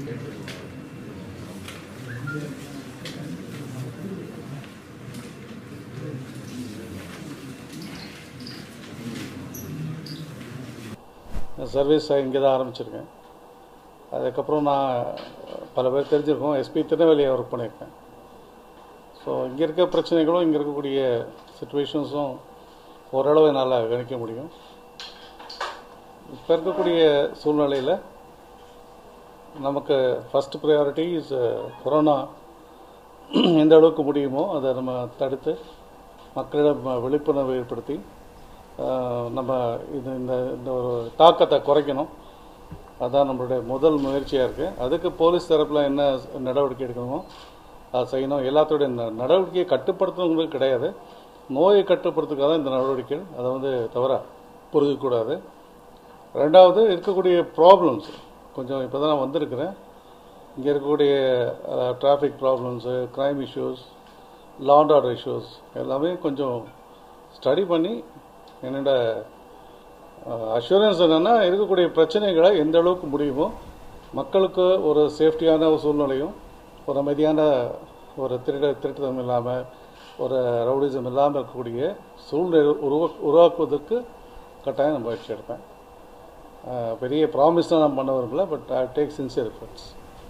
service இங்கே தான் ஆரம்பிச்சிருக்கேன் அதுக்கப்புறம் நான் பல பேர் தெரிஞ்சிருக்கோம் எஸ்பி திருநெல்வேலியை ஒர்க் பண்ணியிருக்கேன் ஸோ இங்கே இருக்க பிரச்சனைகளும் இங்கே இருக்கக்கூடிய சுச்சுவேஷன்ஸும் ஓரளவு என்னால் கணிக்க முடியும் இப்போ இருக்கக்கூடிய சூழ்நிலையில் நமக்கு ஃபஸ்ட் ப்ரையாரிட்டி இஸ் கொரோனா எந்த அளவுக்கு முடியுமோ அதை நம்ம தடுத்து மக்களிடம் விழிப்புணர்வு ஏற்படுத்தி ஆஹ், நம்ம இது இந்த இந்த ஒரு தாக்கத்தை குறைக்கணும் அதான் நம்மளுடைய முதல் முயற்சியாக இருக்குது அதுக்கு போலீஸ் தரப்பில் என்ன நடவடிக்கை எடுக்கணுமோ அதை செய்யணும் எல்லாத்தோடைய ந- நடவடிக்கையை கட்டுப்படுத்தணுங்கிறது கிடையாது நோயை கட்டுப்படுத்துக்காக தான் இந்த நடவடிக்கைகள் அதை வந்து தவிர புரிஞ்சிக்கூடாது ரெண்டாவது இருக்கக்கூடிய ப்ராப்ளம்ஸ் கொஞ்சம் இப்போ தான் நான் வந்திருக்கிறேன் இங்கே இருக்கக்கூடிய traffic problems crime issues land order issues எல்லாமே கொஞ்சம் ஸ்டடி பண்ணி என்னோட அஷூரன்ஸ் என்னென்னா இருக்கக்கூடிய பிரச்சனைகளை எந்த அளவுக்கு முடியுமோ மக்களுக்கு ஒரு சேஃப்டியான ஒரு சூழ்நிலையும் ஒரு அமைதியான ஒரு திருட திருட்டுத்தனம் இல்லாமல் ஒரு ரவுடிசம் இல்லாமல் இருக்கக்கூடிய சூழ்நிலை உருவா உருவாக்குவதற்கு கட்டாயம் நான் முயற்சி எடுப்பேன் அஹ், பெரிய ப்ராமிஸ்லாம் நான் பண்ண விரும்பல but I take sincere efforts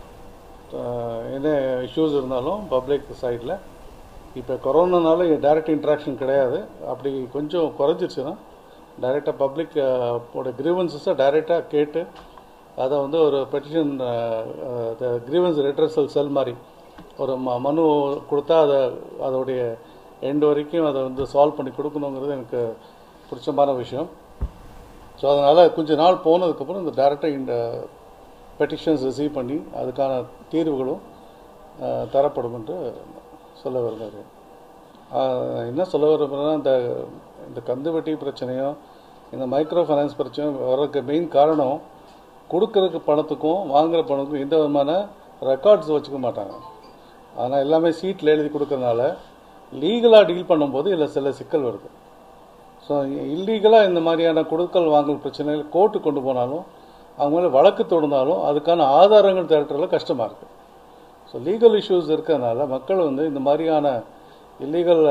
என்ன இஷ்யூஸ் இருந்தாலும் பப்ளிக் சைடில் இப்போ கொரோனானால டைரக்ட் இன்ட்ராக்ஷன் கிடையாது அப்படி கொஞ்சம் குறைஞ்சிருச்சுன்னா டைரெக்டாக பப்ளிக் ஓட கிரீவன்சஸை டைரெக்டாக கேட்டு அதை வந்து ஒரு பெட்டிஷன் கிரீவன்ஸ் ரிட்ரஸல் செல் மாதிரி ஒரு ம மனு கொடுத்தா அதை அதோடைய எண்டு வரைக்கும் அதை வந்து சால்வ் பண்ணி கொடுக்கணுங்கிறது எனக்கு பிடிச்சமான விஷயம் ஸோ அதனால் கொஞ்ச நாள் போனதுக்கப்புறம் இந்த டேரெக்டாக இந்த பெட்டிஷன்ஸ் ரிசீவ் பண்ணி அதுக்கான தீர்வுகளும் அஹ், தரப்படும் என்று சொல்ல விரும்புகிறேன் ஆஹ், என்ன சொல்ல விரும்புகிறேன்னா இந்த இந்த கந்து வட்டி பிரச்சனையோ இந்த மைக்ரோ ஃபைனான்ஸ் பிரச்சனையும் வர்றதுக்கு மெயின் காரணம் கொடுக்கறதுக்கு பணத்துக்கும் வாங்குற பணத்துக்கும் எந்த விதமான ரெக்கார்ட்ஸ் வச்சுக்க மாட்டாங்க ஆனால் எல்லாமே சீட்டில் எழுதி கொடுக்கறனால லீகலாக டீல் பண்ணும்போது இதில் சில சிக்கல் வருது ஸோ இல்லீகலாக இந்த மாதிரியான கொடுக்கல் வாங்கல் பிரச்சனைகள் கோர்ட்டு கொண்டு போனாலும் அவங்க மேலே வழக்கு தொடர்ந்தாலும் அதுக்கான ஆதாரங்கள் திரட்டுறதுல கஷ்டமாக இருக்குது ஸோ லீகல் இஷ்யூஸ் இருக்கிறதுனால மக்கள் வந்து இந்த மாதிரியான இல்லீகல்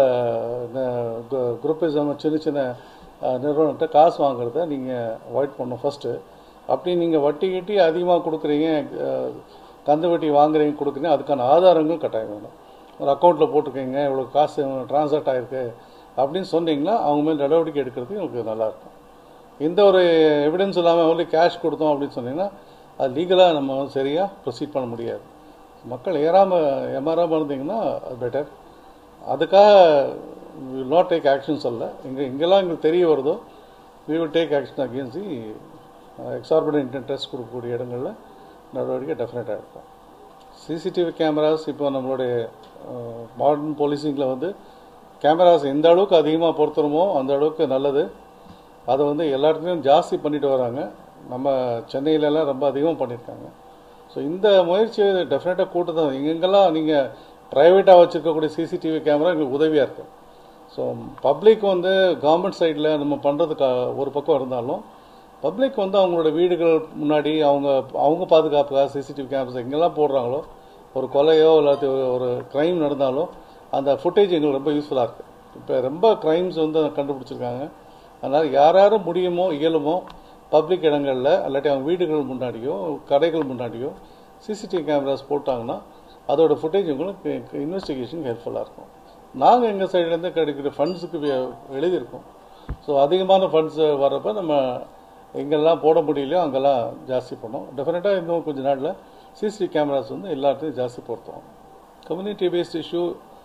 குரூப்பிசம் சின்ன சின்ன அஹ், நிறுவனத்தை காசு வாங்குறத நீங்கள் அவாய்ட் பண்ணணும் ஃபஸ்ட்டு அப்படி நீங்கள் வட்டி கிட்டி அதிகமாக கொடுக்குறீங்க அஹ், கந்து வட்டி வாங்குறீங்க கொடுக்குறீங்க அதுக்கான ஆதாரங்கள் கட்டாயம் வேணும் ஒரு அக்கௌண்ட்டில் போட்டிருக்கீங்க இவ்வளோ காசு ட்ரான்ஸ்ஃபர் ஆகிருக்கு அப்படின்னு சொன்னீங்கன்னா அவங்க மேல் நடவடிக்கை எடுக்கிறதுக்கு உங்களுக்கு நல்லாயிருக்கும் எந்த ஒரு எவிடன்ஸ் இல்லாமல் only கேஷ் கொடுத்தோம் அப்படின்னு சொன்னீங்கன்னா அது லீகலாக நம்ம வந்து சரியாக ப்ரொசீட் பண்ண முடியாது மக்கள் ஏறாமல் ஏமாறாமல் இருந்தீங்கன்னா அது பெட்டர் அதுக்காக வில் நாட் டேக் ஆக்ஷன் சொல்ல இங்கே எங்கெல்லாம் எங்களுக்கு தெரிய வருதோ we will take action against the exorbitant interest கொடுக்கக்கூடிய இடங்களில் நடவடிக்கை டெஃபினட்டாக எடுப்போம் சிசிடிவி கேமராஸ் இப்போ நம்மளுடைய மாடர்ன் போலீசிங்கில் வந்து கேமராஸ் எந்த அளவுக்கு அதிகமாக பொருத்துறோமோ அந்த அளவுக்கு நல்லது அதை வந்து எல்லா இடத்துலையும் ஜாஸ்தி பண்ணிட்டு வராங்க நம்ம சென்னையிலலாம் ரொம்ப அதிகமாக பண்ணியிருக்காங்க ஸோ இந்த முயற்சியை டெஃபினட்டாக கூட்டு தான் எங்கெங்கெல்லாம் நீங்கள் ப்ரைவேட்டாக வச்சுருக்கக்கூடிய சிசிடிவி கேமரா எங்களுக்கு உதவியாக இருக்குது ஸோ பப்ளிக் வந்து கவர்மெண்ட் சைடில் நம்ம பண்ணுறதுக்கு ஒரு பக்கம் இருந்தாலும் பப்ளிக் வந்து அவங்களோட வீடுகள் முன்னாடி அவங்க அவங்க பாதுகாப்புக்காக சிசிடிவி கேமராஸ் எங்கெல்லாம் போடுறாங்களோ ஒரு கொலையோ இல்லாட்டி ஒரு க்ரைம் நடந்தாலும் அந்த ஃபுட்டேஜ் எங்களுக்கு ரொம்ப யூஸ்ஃபுல்லாக இருக்குது இப்போ ரொம்ப க்ரைம்ஸ் வந்து கண்டுபிடிச்சிருக்காங்க அதனால் யார் யார் முடியுமோ இயலுமோ பப்ளிக் இடங்களில் இல்லாட்டி அவங்க வீடுகள் முன்னாடியோ கடைகள் முன்னாடியோ சிசிடிவி கேமராஸ் போட்டாங்கன்னா அதோட ஃபுட்டேஜ் உங்களுக்கு இன்வெஸ்டிகேஷன் ஹெல்ப்ஃபுல்லாக இருக்கும் நாங்கள் எங்கள் சைட்லேருந்து கிடைக்கிற ஃபண்ட்ஸுக்கு எழுதியிருக்கோம் ஸோ அதிகமான ஃபண்ட்ஸ் வர்றப்ப நம்ம எங்கெல்லாம் போட முடியலையோ அங்கெல்லாம் ஜாஸ்தி பண்ணோம் டெஃபினட்டாக இன்னும் கொஞ்ச நாளில் சிசிடிவி கேமராஸ் வந்து எல்லா இடத்துலையும் ஜாஸ்தி பொருத்தோம் கம்யூனிட்டி பேஸ்ட் இஷ்யூ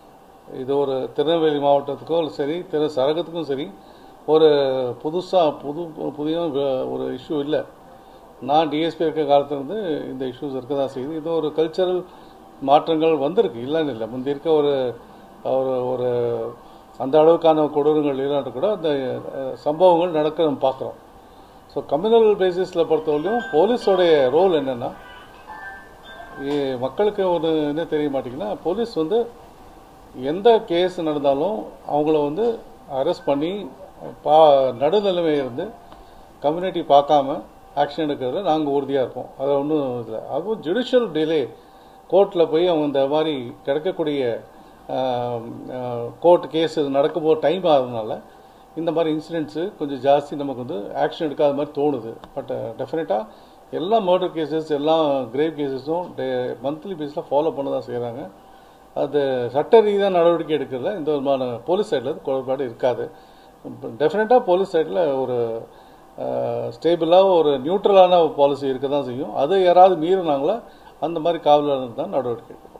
இது ஒரு திருநெல்வேலி மாவட்டத்துக்கோ இல்லை சரி திரு சரகத்துக்கும் சரி ஒரு புதுசாக புது புதிய ஒரு இஷ்யூ இல்லை நான் டிஎஸ்பி இருக்க காலத்துலேருந்து இந்த இஷ்யூஸ் இருக்க தான் செய்யுது இது ஒரு கல்ச்சரல் மாற்றங்கள் வந்திருக்கு இல்லைன்னு இல்லை முந்தி இருக்க ஒரு ஒரு ஒரு அந்த அளவுக்கான கொடூரங்கள் இல்லாட்ட கூட அந்த அஹ், சம்பவங்கள் நடக்க நம்ம பார்க்குறோம் ஸோ கம்யூனல் பேசிஸில் பொறுத்தவரையிலும் போலீஸோடைய ரோல் என்னென்னா மக்களுக்கு ஒரு என்ன தெரிய மாட்டேங்குன்னா போலீஸ் வந்து எந்த கேஸ் நடந்தாலும் அவங்கள வந்து அரெஸ்ட் பண்ணி பா நடுநிலைமை இருந்து கம்யூனிட்டி பார்க்காம ஆக்ஷன் எடுக்கிறதுல நாங்கள் உறுதியாக இருப்போம் அதை ஒன்றும் இல்லை அதுவும் ஜுடிஷியல் டிலே கோர்ட்டில் போய் அவங்க இந்த மாதிரி கிடக்கக்கூடிய கோர்ட் கேஸ் நடக்கும்போது டைம் ஆகுறதுனால இந்த மாதிரி இன்சிடென்ட்ஸு கொஞ்சம் ஜாஸ்தி நமக்கு வந்து ஆக்ஷன் எடுக்காத மாதிரி தோணுது பட் டெஃபினட்டாக எல்லா மர்டர் கேசஸ் எல்லா கிரேவ் கேசஸும் டே மந்த்லி பேஸில் ஃபாலோ பண்ண தான் செய்கிறாங்க அது சட்ட ரீதியாக நடவடிக்கை எடுக்கிறதுல எந்த விதமான போலீஸ் சைடில் குறைபாடு இருக்காது டெஃபினட்டாக போலீஸ் சைடில் ஒரு ஸ்டேபிளாக ஒரு நியூட்ரலான பாலிசி இருக்க தான் செய்யும் அதை யாராவது மீறினாங்களோ அந்த மாதிரி காவலர் தான் நடவடிக்கை எடுக்கும்